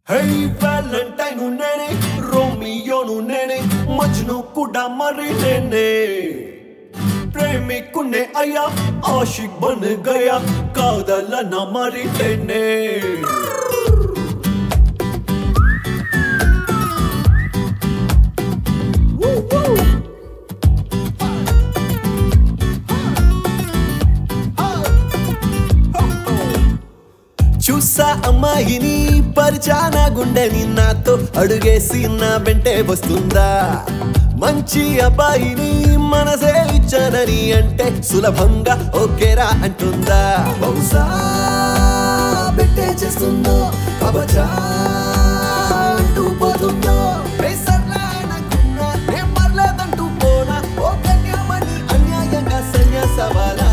high Valentine నేనే రోమియోను నేనే మజ్ను కూడా మరి నేనే ప్రేమికునే అయ్యా ఆషిక్ బన్ గయా కాదలన మరి నేనే చూసా అమ్మాయిని పరిచానా గుండెని నాతో అడుగేసి నా వెంటే వస్తుందా మంచి అబ్బాయిని మనసే ఇచ్చానని అంటే సులభంగా ఓకేరా అంటుందా బహుశా పెట్టే చేస్తుందో కబచా అంటూ పోతుందో బేసర్లా అనుకున్నా, ఏం పర్లేదంటూ పోనా ఓ కన్యామణి అన్యాయంగా సన్యాసవాలా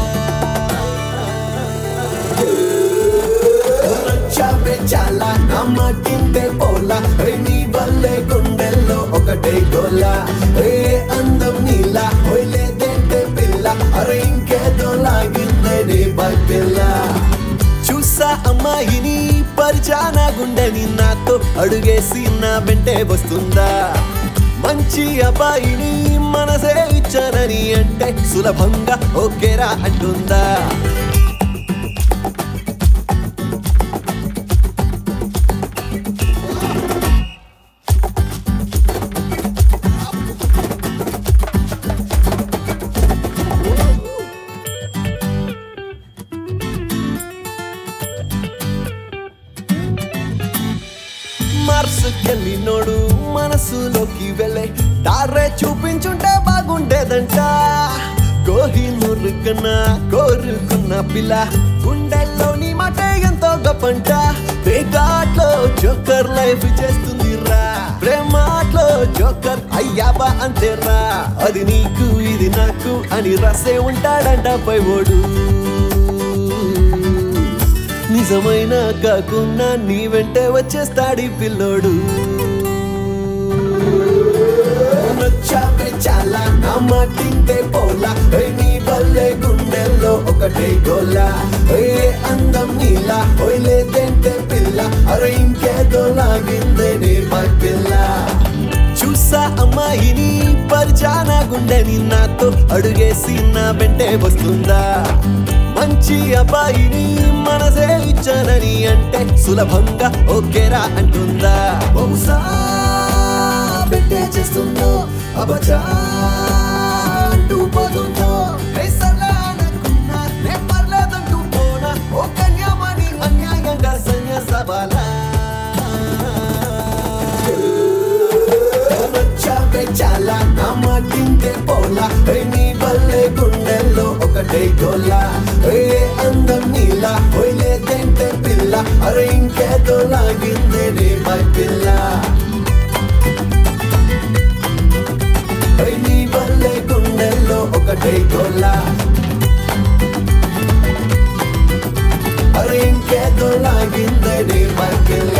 నచ్చావే చాలా నా మాటింటే పోలా ఏ నీ వల్లే గుండెల్లో ఒకటే గోలా ఏ అందం నీలా లేదంటే పిల్ల అరే ఇంకేదో లాగిందే నీ పిల్ల చూసా అమ్మాయిని పరిచానా గుండెని నాతో అడుగేసి నా వెంటే వస్తుందా మంచి అబ్బాయిని మనసే ఇచ్చానని అంటే సులభంగా ఓకేరా అంటుందా మార్సుకెళ్ళినోడు మనసులోకి వెళ్ళే దారే చూపించుంటే బాగుండేదంట కోహినూరు కన్నా కోరుకున్న పిల్ల గుండెల్లోని మాట ఎంతో గొప్పంట పేకాట్లో జోకర్ లైఫ్ చేస్తుంది రా ప్రేమాట్లో జోకర్ అయ్యాబా అంతేరా అది నీకు ఇది నాకు అని రాసే ఉంటాడంట పై ఓడు నిజమైన కాకుండా నీ వెంటే వచ్చేస్తాడి పిల్లోడు నచ్చావే చాలా నా మాటింటే పోలా ఏ నీ వల్లే గుండెల్లో ఒకటే గోలా ఏ అందం నీలా ఓయ్ లేదంటే పిల్ల అరే ఇంకేదో లాగిందే నీ మై పిల్ల చూసా అమ్మాయిని పరిచానా గుండెని నాతో అడుగేసి నా వెంటే వస్తుందా మంచి అబ్బాయిని మనసే ఇచ్చానని అంటే సులభంగా ఓకేరా అంటుందా బహుశా పెట్టే చేస్తుందో అబచా అంటూ పోతుందో వేసలా అనుకున్నా, నే పర్లేదంటూ పోనా, ఓ కన్యామణి అన్యాయంగా సన్యాసవాలా నచ్చావే చాలా నా మాటింటే పోలా ఏ నీ వల్లే గుండెల్లో ఒకటే గోలా ఏ అందం నీలా ఓయ్ లేదంటే పిల్ల అరే ఇంకేదో లాగిందే నీ మై పిల్ల ఏ నీ వల్లే గుండెల్లో ఒకటే గోలా అరే ఇంకేదో లాగిందే నీ మై పిల్ల